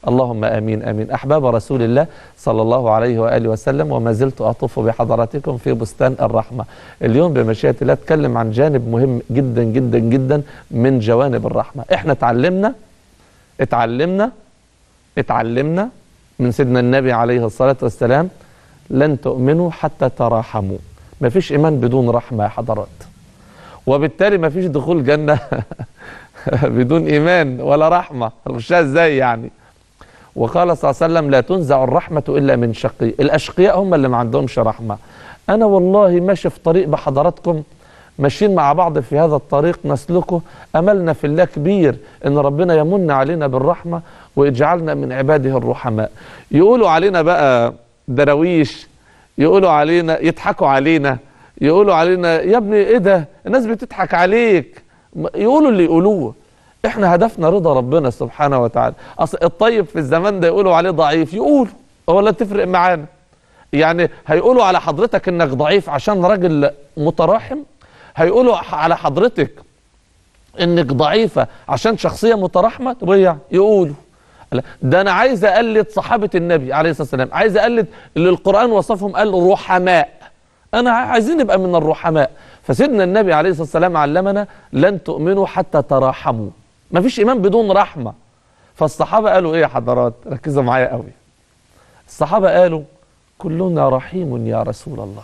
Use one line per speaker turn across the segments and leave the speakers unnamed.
اللهم امين امين احباب رسول الله صلى الله عليه واله وسلم وما زلت اطوف بحضراتكم في بستان الرحمه. اليوم بمشيئه الله اتكلم عن جانب مهم جدا جدا جدا من جوانب الرحمه، احنا اتعلمنا اتعلمنا اتعلمنا من سيدنا النبي عليه الصلاه والسلام لن تؤمنوا حتى تراحموا. مفيش ايمان بدون رحمه يا حضرات. وبالتالي مفيش دخول جنه بدون ايمان ولا رحمه، هنخشها ازاي يعني؟ وقال صلى الله عليه وسلم لا تنزع الرحمة إلا من شقي الأشقياء هم اللي ما عندهمش رحمة أنا والله ماشي في طريق بحضراتكم ماشيين مع بعض في هذا الطريق نسلكه أملنا في الله كبير إن ربنا يمن علينا بالرحمة ويجعلنا من عباده الرحماء يقولوا علينا بقى دراويش يقولوا علينا يضحكوا علينا يقولوا علينا يا ابني ايه ده الناس بتضحك عليك يقولوا اللي يقولوه احنا هدفنا رضا ربنا سبحانه وتعالى اصل الطيب في الزمان ده يقولوا عليه ضعيف يقولوا ولا تفرق معانا يعني هيقولوا على حضرتك انك ضعيف عشان راجل متراحم هيقولوا على حضرتك انك ضعيفة عشان شخصية متراحمة طب إيه يعني؟ يقولوا لا، ده انا عايز اقلد صحابة النبي عليه الصلاة والسلام عايز اقلد اللي القرآن وصفهم قال رحماء انا عايزين نبقى من الرحماء فسيدنا النبي عليه الصلاة والسلام علمنا لن تؤمنوا حتى تراحموا ما فيش ايمان بدون رحمه فالصحابه قالوا ايه يا حضرات ركزوا معايا قوي الصحابه قالوا كلنا رحيم يا رسول الله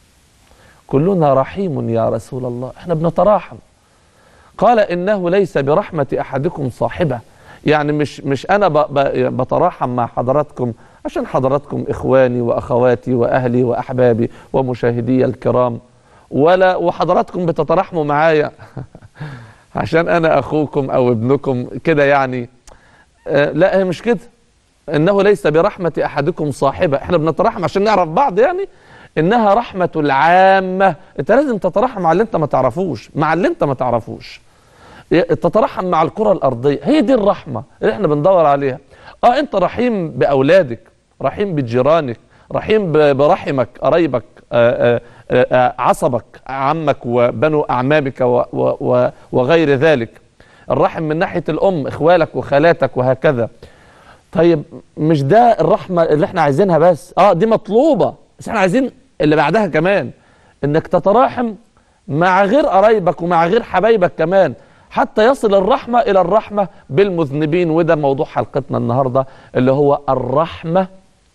كلنا رحيم يا رسول الله احنا بنتراحم قال انه ليس برحمه احدكم صاحبه يعني مش مش انا ب ب بتراحم مع حضراتكم عشان حضراتكم اخواني واخواتي واهلي واحبابي ومشاهدي الكرام ولا وحضراتكم بتتراحموا معايا عشان انا اخوكم او ابنكم كده يعني آه لا هي مش كده انه ليس برحمه احدكم صاحبه احنا بنترحم عشان نعرف بعض يعني انها رحمه العامه انت لازم تترحم مع اللي انت ما تعرفوش مع اللي انت ما تعرفوش تترحم مع الكره الارضيه هي دي الرحمه اللي احنا بندور عليها اه انت رحيم باولادك رحيم بجيرانك رحيم برحمك قرايبك آه آه عصبك عمك وبنو أعمامك و و وغير ذلك الرحم من ناحية الأم إخوالك وخالاتك وهكذا طيب مش ده الرحمة اللي احنا عايزينها بس اه دي مطلوبة بس احنا عايزين اللي بعدها كمان انك تتراحم مع غير قرايبك ومع غير حبايبك كمان حتى يصل الرحمة إلى الرحمة بالمذنبين وده موضوع حلقتنا النهاردة اللي هو الرحمة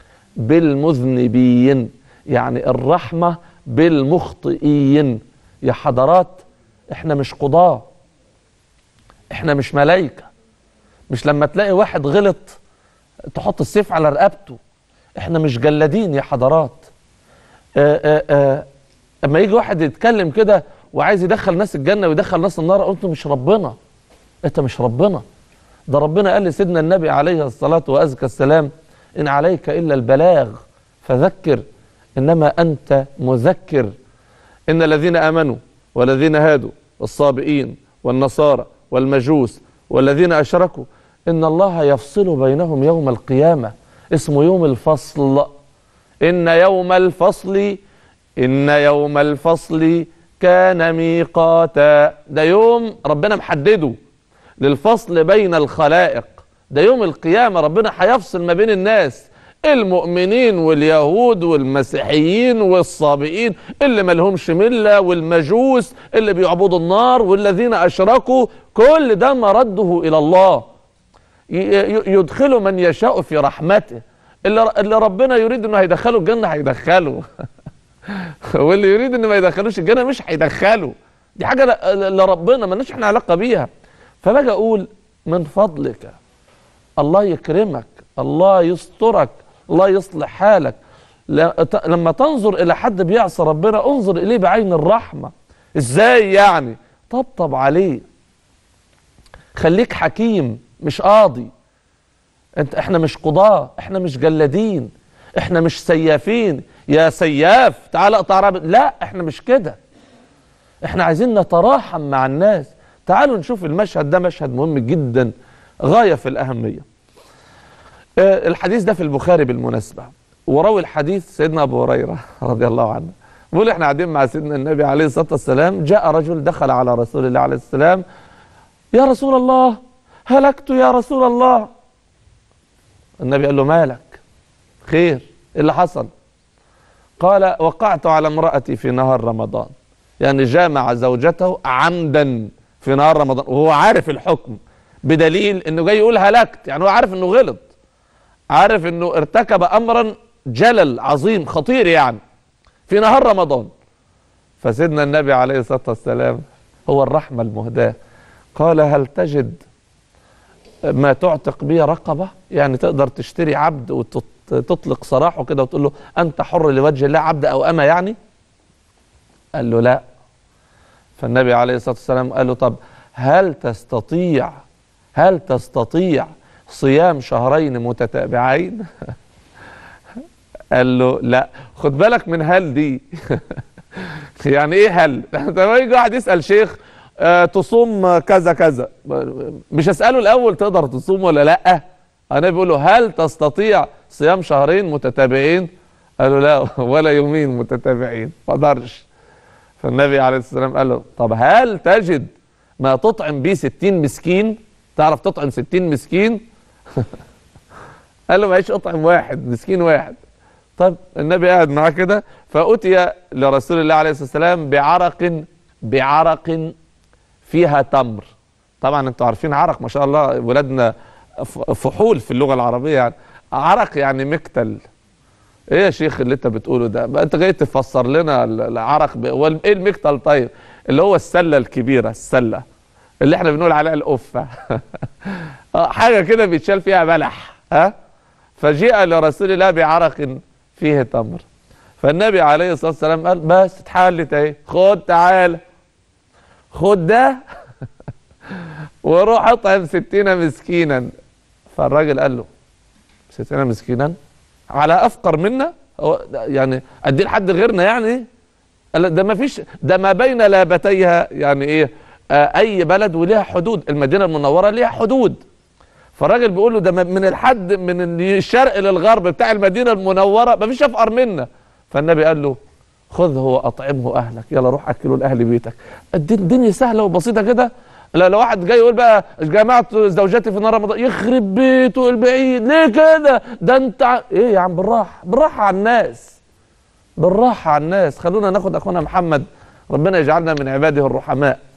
بالمذنبين يعني الرحمة بالمخطئين يا حضرات احنا مش قضاة احنا مش ملايكة مش لما تلاقي واحد غلط تحط السيف على رقبته احنا مش جلادين يا حضرات اه اه اه اما يجي واحد يتكلم كده وعايز يدخل ناس الجنة ويدخل ناس النار قلت مش ربنا انت مش ربنا ده ربنا قال لسيدنا النبي عليه الصلاة وأزكى السلام إن عليك إلا البلاغ فذكر إنما أنت مذكر إن الذين آمنوا والذين هادوا والصابئين والنصارى والمجوس والذين أشركوا إن الله يفصل بينهم يوم القيامة اسمه يوم الفصل إن يوم الفصل إن يوم الفصل كان ميقاتا ده يوم ربنا محدده للفصل بين الخلائق ده يوم القيامة ربنا هيفصل ما بين الناس المؤمنين واليهود والمسيحيين والصابئين اللي ملهمش ملة والمجوس اللي بيعبدوا النار والذين أشركوا كل ده مرده إلى الله يدخل من يشاء في رحمته اللي, اللي ربنا يريد انه هيدخله الجنة هيدخله واللي يريد انه ما يدخلوش الجنة مش هيدخله دي حاجة لربنا مالناش احنا علاقة بيها فباجي اقول من فضلك الله يكرمك الله يسترك الله يصلح حالك لما تنظر الى حد بيعصى ربنا انظر اليه بعين الرحمه ازاي يعني طبطب عليه خليك حكيم مش قاضي انت احنا مش قضاه احنا مش جلادين احنا مش سيافين يا سياف تعال اقطع رابط لا احنا مش كده احنا عايزين نتراحم مع الناس تعالوا نشوف المشهد ده مشهد مهم جدا غايه في الاهميه الحديث ده في البخاري بالمناسبة وروي الحديث سيدنا أبو هريرة رضي الله عنه بيقول احنا قاعدين مع سيدنا النبي عليه الصلاة والسلام جاء رجل دخل على رسول الله عليه السلام يا رسول الله هلكت يا رسول الله النبي قال له مالك خير ايه اللي حصل قال وقعت على امرأتي في نهار رمضان يعني جامع زوجته عمدا في نهار رمضان وهو عارف الحكم بدليل انه جاي يقول هلكت يعني هو عارف انه غلط عارف انه ارتكب امرا جلل عظيم خطير يعني في نهار رمضان فسيدنا النبي عليه الصلاة والسلام هو الرحمة المهداة قال هل تجد ما تعتق به رقبة يعني تقدر تشتري عبد وتطلق سراحه كده وتقول له أنت حر لوجه الله عبد أو أما يعني قال له لا فالنبي عليه الصلاة والسلام قال له طب هل تستطيع هل تستطيع صيام شهرين متتابعين قال له لا خد بالك من هل دي يعني ايه هل لما يجي واحد يسال شيخ آه تصوم كذا كذا مش اساله الاول تقدر تصوم ولا لا انا بيقول له هل تستطيع صيام شهرين متتابعين قالوا لا ولا يومين متتابعين ما قدرش فالنبي عليه الصلاه والسلام قال له طب هل تجد ما تطعم بيه 60 مسكين تعرف تطعم 60 مسكين قال له معيش اطعم واحد مسكين واحد طب النبي قاعد معاه كده فأتي لرسول الله عليه الصلاة والسلام بعرق بعرق فيها تمر طبعا انتوا عارفين عرق ما شاء الله ولادنا فحول في اللغة العربية يعني عرق يعني مكتل ايه يا شيخ اللي انت بتقوله ده بقى انت جاي تفسر لنا العرق ب... ايه المكتل طيب اللي هو السلة الكبيرة السلة اللي احنا بنقول عليها القفة حاجة كده بيتشال فيها بلح ها فجيء لرسول الله بعرق فيه تمر فالنبي عليه الصلاه والسلام قال بس اتحلت اهي خد تعالى خد ده وروح اطعم ستين مسكينا فالراجل قال له ستين مسكينا على افقر منا هو يعني ادي لحد غيرنا يعني قال ده ما فيش ده ما بين لابتيها يعني ايه آه اي بلد وليها حدود المدينه المنوره ليها حدود فالراجل بيقول له ده من الحد من الشرق للغرب بتاع المدينه المنوره ما فيش افقر منا فالنبي قال له خذه واطعمه اهلك يلا روح اكله لاهل بيتك الدنيا سهله وبسيطه كده لا لو واحد جاي يقول بقى جمعت زوجتي في نهار رمضان يخرب بيته البعيد ليه كده ده انت ع... ايه يا عم بالراحه بالراحه على الناس بالراحه على الناس خلونا ناخد اخونا محمد ربنا يجعلنا من عباده الرحماء